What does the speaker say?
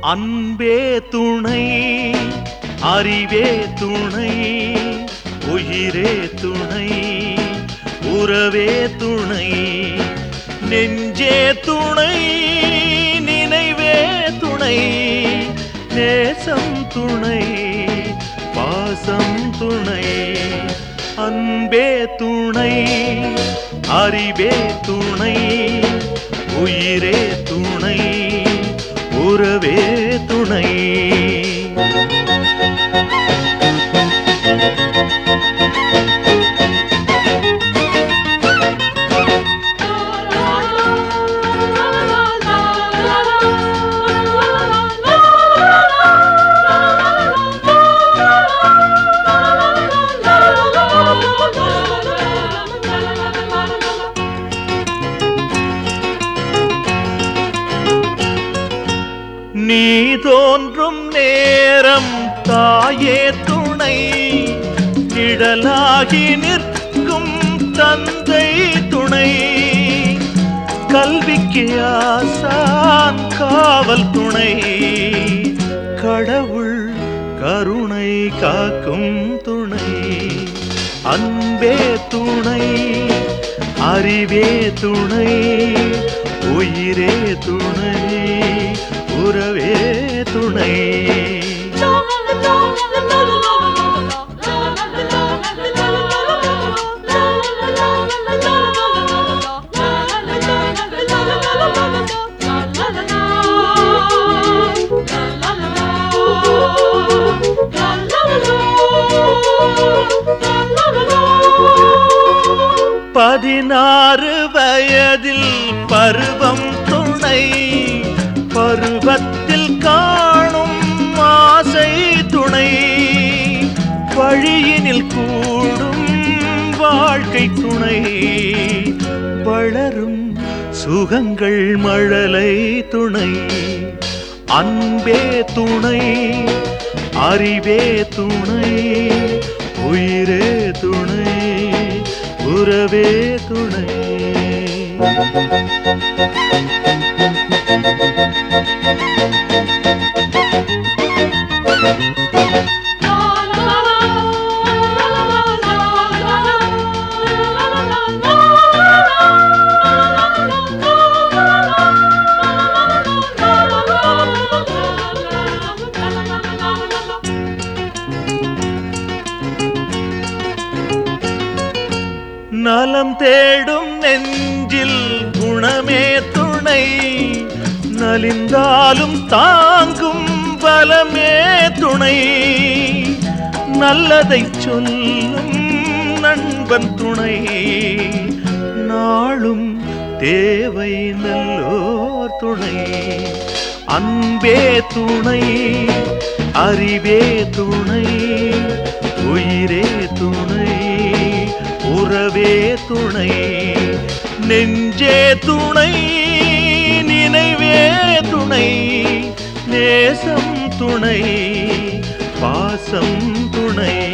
அன்பே துணை அறிவே துணை உயிரே துணை உறவே துணை நெஞ்சே துணை நினைவே துணை நேசம் துணை பாசம் துணை அன்பே துணை அறிவே துணை உயிரே துணை உறவே துணை நீ தோன்றும் நேரம் தாயே துணை நிழலாகி நிற்கும் தந்தை துணை கல்விக்கு ஆசான் காவல் துணை கடவுள் கருணை காக்கும் துணை அன்பே துணை அறிவே துணை உயிரே துணை உறவே துணை பதினாறு வயதில் பருவம் துணை பருவத்தில் காணும் ஆசை துணை வழியினில் கூடும் வாழ்க்கை துணை வளரும் சுகங்கள் மழலை துணை அன்பே துணை அறிவே துணை உயிரே துணை உறவே துணை நலம் தேடும் நெஞ்சில் குணமே துணை நலிந்தாலும் தாங்கும் பலமே துணை நல்லதை சொல்லும் நண்பன் துணை நாளும் தேவை நல்லோர் துணை அன்பே துணை அறிவே துணை உயிரே துணை உறவே துணை நெஞ்சே துணை நினைவே துணை நேசம் துணை பாசம் துணை